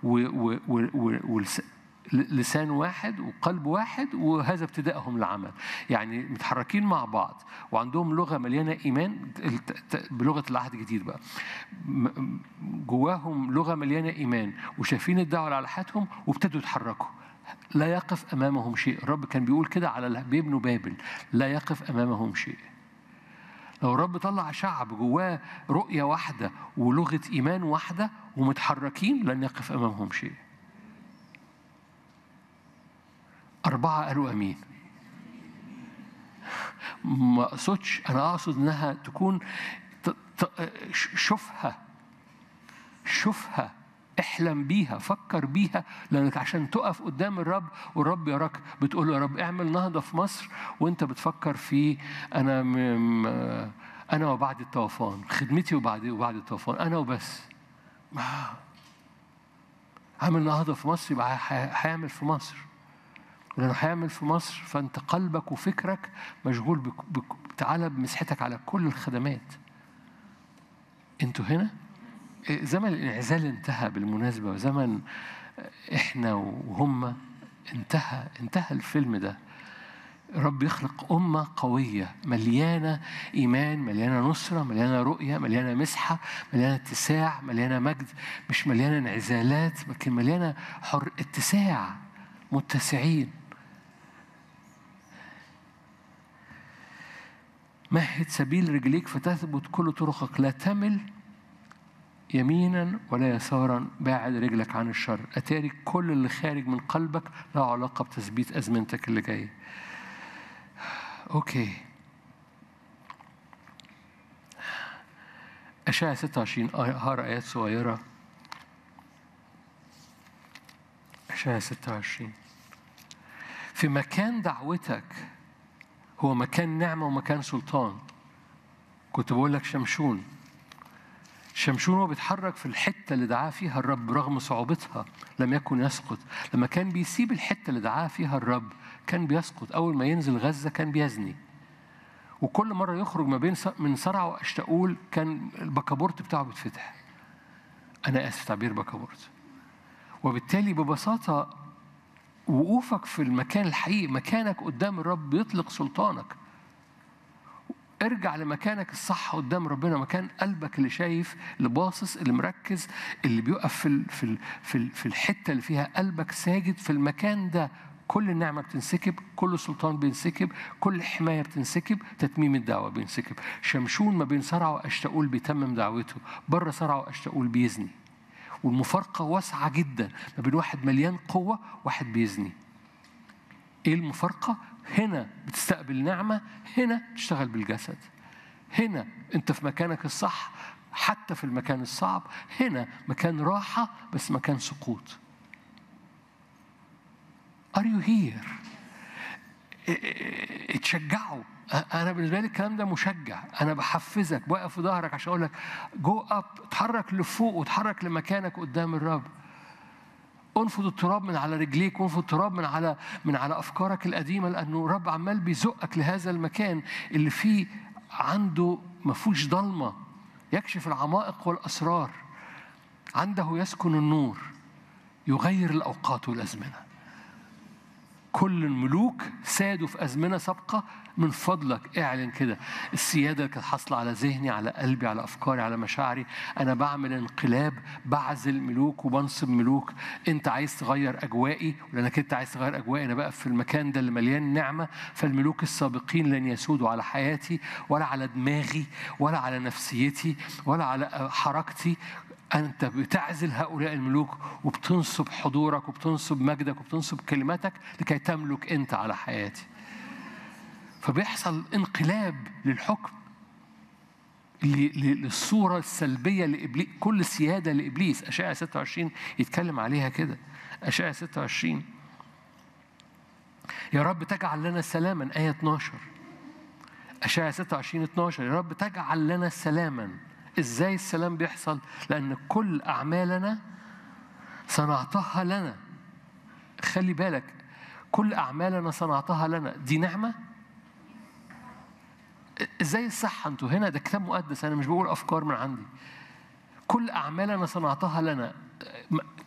لسان واحد وقلب واحد وهذا ابتدائهم العمل يعني متحركين مع بعض وعندهم لغة مليانة إيمان بلغة العهد الجديد بقى جواهم لغة مليانة إيمان وشايفين الدعوة على حياتهم وابتدوا يتحركوا لا يقف أمامهم شيء الرب كان بيقول كده على بيبنوا بابل لا يقف أمامهم شيء لو الرب طلع شعب جواه رؤية واحدة ولغة إيمان واحدة ومتحركين لن يقف أمامهم شيء أربعة قالوا أمين ما أقصدش أنا أقصد إنها تكون شوفها شوفها احلم بيها فكر بيها لانك عشان تقف قدام الرب والرب يراك بتقول له يا رب اعمل نهضه في مصر وانت بتفكر في انا م... انا وبعد الطوفان خدمتي وبعد وبعد الطوفان انا وبس عامل نهضه في مصر يبقى هيعمل في مصر ولانه هيعمل في مصر فانت قلبك وفكرك مشغول بك... بك... تعالى بمسحتك على كل الخدمات انتوا هنا زمن الانعزال انتهى بالمناسبة وزمن احنا وهم انتهى انتهى الفيلم ده رب يخلق أمة قوية مليانة إيمان مليانة نصرة مليانة رؤية مليانة مسحة مليانة اتساع مليانة مجد مش مليانة انعزالات لكن مليانة حر اتساع متسعين مهد سبيل رجليك فتثبت كل طرقك لا تمل يمينا ولا يسارا باعد رجلك عن الشر أتاري كل اللي خارج من قلبك له علاقة بتثبيت أزمنتك اللي جاية أوكي أشعة 26 هقرا آيات صغيرة أشعة 26 في مكان دعوتك هو مكان نعمة ومكان سلطان كنت بقول لك شمشون شمشون هو بيتحرك في الحتة اللي دعاه فيها الرب رغم صعوبتها لم يكن يسقط لما كان بيسيب الحتة اللي دعاه فيها الرب كان بيسقط أول ما ينزل غزة كان بيزني وكل مرة يخرج ما بين من صرع وأشتاؤول كان البكابورت بتاعه بيتفتح أنا آسف تعبير بكابورت وبالتالي ببساطة وقوفك في المكان الحقيقي مكانك قدام الرب بيطلق سلطانك ارجع لمكانك الصح قدام ربنا مكان قلبك اللي شايف اللي باصص اللي مركز اللي بيقف في في في في الحته اللي فيها قلبك ساجد في المكان ده كل النعمة بتنسكب كل سلطان بينسكب كل حماية بتنسكب تتميم الدعوة بينسكب شمشون ما بين صرع وأشتاؤول بيتمم دعوته بره صرع وأشتاؤول بيزني والمفارقة واسعة جدا ما بين واحد مليان قوة واحد بيزني ايه المفارقة؟ هنا بتستقبل نعمة هنا تشتغل بالجسد هنا انت في مكانك الصح حتى في المكان الصعب هنا مكان راحة بس مكان سقوط Are you here؟ اتشجعوا انا بالنسبه لي الكلام ده مشجع انا بحفزك واقف في ظهرك عشان اقول لك جو اب اتحرك لفوق واتحرك لمكانك قدام الرب انفض التراب من على رجليك وانفض التراب من على من على افكارك القديمه لانه الرب عمال بيزقك لهذا المكان اللي فيه عنده ما فيهوش ضلمه يكشف العمائق والاسرار عنده يسكن النور يغير الاوقات والازمنه كل الملوك سادوا في أزمنة سابقة من فضلك اعلن كده السيادة اللي كانت حاصلة على ذهني على قلبي على أفكاري على مشاعري أنا بعمل انقلاب بعزل ملوك وبنصب ملوك أنت عايز تغير أجوائي ولأنك أنت عايز تغير أجوائي أنا بقى في المكان ده اللي مليان نعمة فالملوك السابقين لن يسودوا على حياتي ولا على دماغي ولا على نفسيتي ولا على حركتي أنت بتعزل هؤلاء الملوك وبتنصب حضورك وبتنصب مجدك وبتنصب كلماتك لكي تملك أنت على حياتي فبيحصل انقلاب للحكم للصورة السلبية لإبليس كل سيادة لإبليس أشعة 26 يتكلم عليها كده أشعة 26 يا رب تجعل لنا سلاما آية 12 أشعة 26 12 يا رب تجعل لنا سلاما ازاي السلام بيحصل لان كل اعمالنا صنعتها لنا خلي بالك كل اعمالنا صنعتها لنا دي نعمه ازاي الصحه انتوا هنا ده كتاب مقدس انا مش بقول افكار من عندي كل اعمالنا صنعتها لنا